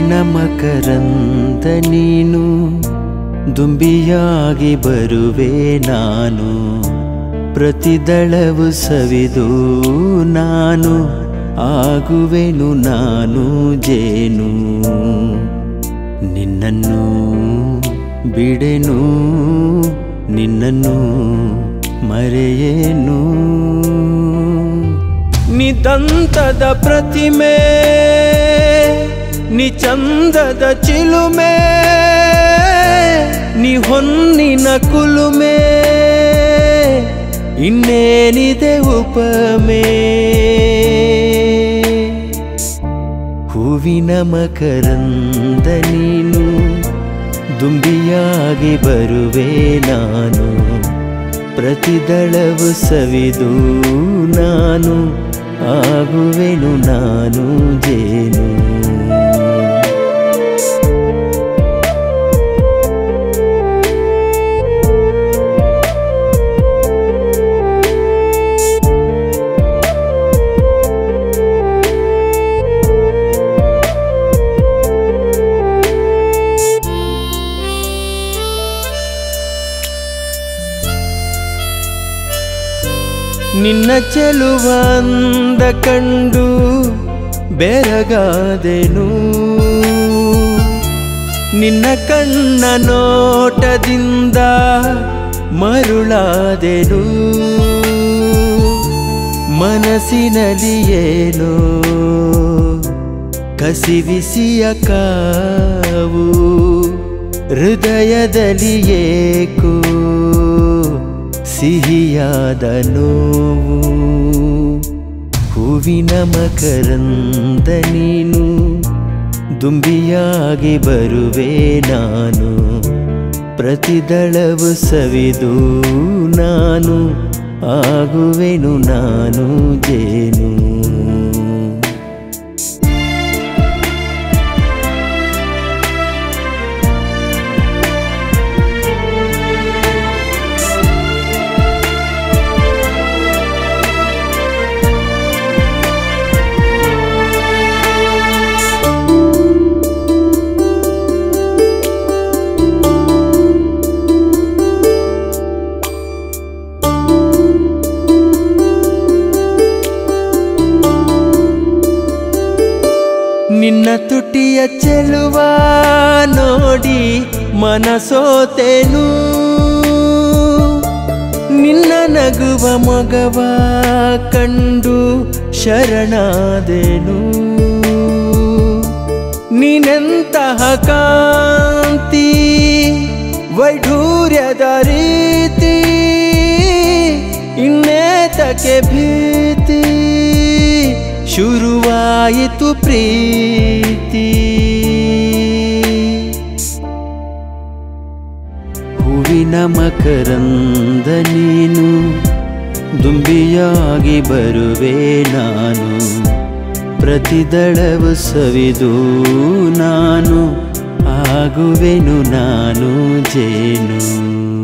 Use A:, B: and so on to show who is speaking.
A: ಹೂವಿನ ಮಕರಂದ ನೀನು ದುಂಬಿಯಾಗಿ ಬರುವೆ ನಾನು ಪ್ರತಿದಳವು ಸವಿದು ನಾನು ಆಗುವೆನು ನಾನು ಜೇನು ನಿನ್ನನ್ನು ಬಿಡೆನು ನಿನ್ನನ್ನು ಮರೆಯೇನು ನಿದಂತದ ಪ್ರತಿಮೆ ನಿ ಚಂದದ ಚಿಲುಮೆ ನಿ ಹೊನ್ನಿನ ಕುಲುಮೆ ಇನ್ನೇನಿದೆ ಉಪಮೆ ಹೂವಿನ ಮಕರಂದ ನೀನು ದುಂಬಿಯಾಗಿ ಬರುವೆ ನಾನು ಪ್ರತಿದಳವು ಸವಿದು ನಾನು ಆಗುವೆನು ನಾನು ಜೇನು ನಿನ್ನ ಚೆಲುವಂದ ಕಂಡು ಬೆರಗಾದೆನು ನಿನ್ನ ಕಣ್ಣ ನೋಟದಿಂದ ಮರುಳಾದೆನು ಮನಸ್ಸಿನಲ್ಲಿ ಏನೋ ಕಸಿವಿಸಿಯ ಕಾವು ಹೃದಯದಲ್ಲಿ ಏಕೋ ಸಿಹಿಯಾದ ನೋವು ಹೂವಿನ ಮಕರಂದ ನೀನು ದುಂಬಿಯಾಗಿ ಬರುವೆ ನಾನು ಪ್ರತಿದಳವು ಸವಿದು ನಾನು ಆಗುವೆನು ನಾನು ಜೇನು ನಿನ್ನ ತುಟಿಯ ಚೆಲುವ ನೋಡಿ ಮನಸೋತೆನು ನಿನ್ನ ನಗುವ ಮಗವ ಕಂಡು ಶರಣಾದೆನು ನೀನೆಂತಹ ಕಾಂತಿ ವೈಢೂರ್ಯದ ರೀತಿ ಇನ್ನೇತಕ್ಕೆ ಭೀತಿ ಶುರುವಾಯಿತು ಪ್ರೀತಿ ಹೂವಿನ ಮಕರಂದ ನೀನು ದುಂಬಿಯಾಗಿ ಬರುವೆ ನಾನು ಪ್ರತಿದಳವು ಸವಿದು ನಾನು ಆಗುವೆನು ನಾನು ಜೇನು